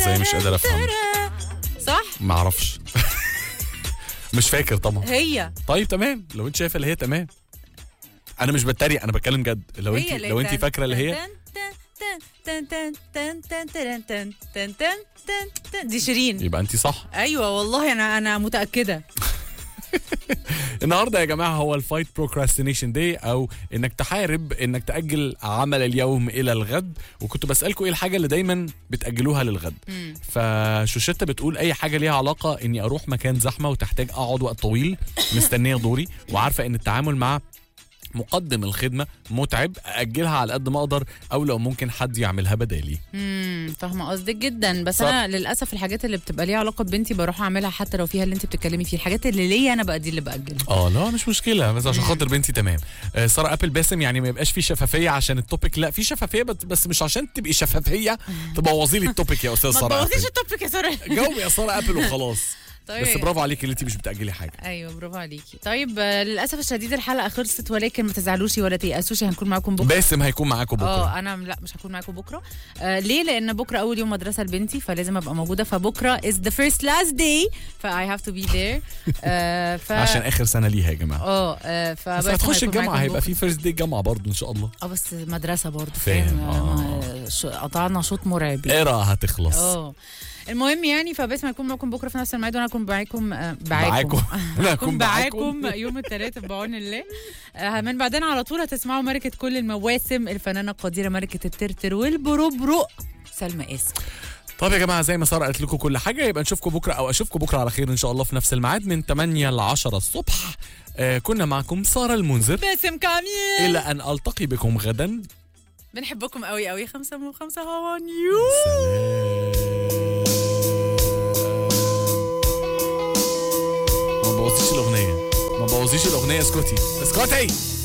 ازاي مش قادر افهم صح ما اعرفش مش فاكر طبعا هي طيب تمام لو انت شايفه اللي هي تمام انا مش بتريق انا بتكلم جد لو انت هي اللي لو انت تن- فاكره اللي هي تن- تن- تن- تن- تن- تن- تن- تن- تن- تن- تن- دي شيرين يبقى انت صح ايوه والله انا انا متاكده النهارده يا جماعه هو الفايت بروكراستينيشن داي او انك تحارب انك تاجل عمل اليوم الى الغد وكنت بسالكم ايه الحاجه اللي دايما بتاجلوها للغد فشوشتة بتقول اي حاجه ليها علاقه اني اروح مكان زحمه وتحتاج اقعد وقت طويل مستنيه دوري وعارفه ان التعامل مع مقدم الخدمه متعب اجلها على قد ما اقدر او لو ممكن حد يعملها بدالي امم فاهمه قصدك جدا بس صح. انا للاسف الحاجات اللي بتبقى ليها علاقه ببنتي بروح اعملها حتى لو فيها اللي انت بتتكلمي فيه الحاجات اللي ليا انا بقى دي اللي باجلها اه لا مش مشكله بس عشان خاطر بنتي تمام آه، ساره ابل باسم يعني ما يبقاش في شفافيه عشان التوبيك لا في شفافيه بس- بس مش عشان تبقي شفافيه تبوظي لي التوبيك يا استاذ ما ساره تبوظيش ابل التوبيك يا ساره جاوبي يا ساره ابل وخلاص طيب بس برافو عليكي اللي انت مش بتاجلي حاجه ايوه برافو عليكي طيب آه، للاسف الشديد الحلقه خلصت ولكن ما تزعلوش ولا تيأسوش هنكون معاكم بكره باسم هيكون معاكم بكره اه انا لا مش هكون معاكم بكره آه ليه لان بكره اول يوم مدرسه لبنتي فلازم ابقى موجوده فبكره is the first last day ف I have to be there آه ف عشان اخر سنه ليها يا جماعه اه آه، ف بس هتخش الجامعه هيبقى في فيرست دي جامعه برضه ان شاء الله اه بس مدرسه برضه فاهم، فاهم آه. آه، شو- قطعنا شوط مرعب يعني. ايرا هتخلص اه المهم يعني فباسم هيكون معاكم بكره في نفس الميعاد وانا هكون معاكم آه، معاكم بعاكم انا هكون معاكم يوم الثلاثاء بعون الله آه، من بعدين على طول هتسمعوا ملكة كل المواسم الفنانة القديرة ملكة الترتر والبروبرو سلمى قاسم طب يا جماعه زي ما ساره قالت لكم كل حاجه يبقى نشوفكم بكره او اشوفكم بكره على خير ان شاء الله في نفس الميعاد من 8 ل 10 الصبح آه كنا معكم ساره المنذر باسم كامل الى ان التقي بكم غدا بنحبكم قوي قوي خمسة من خمسة هوا نيو ما بوظيش الاغنيه ما بوظيش الاغنيه اسكتي اسكتي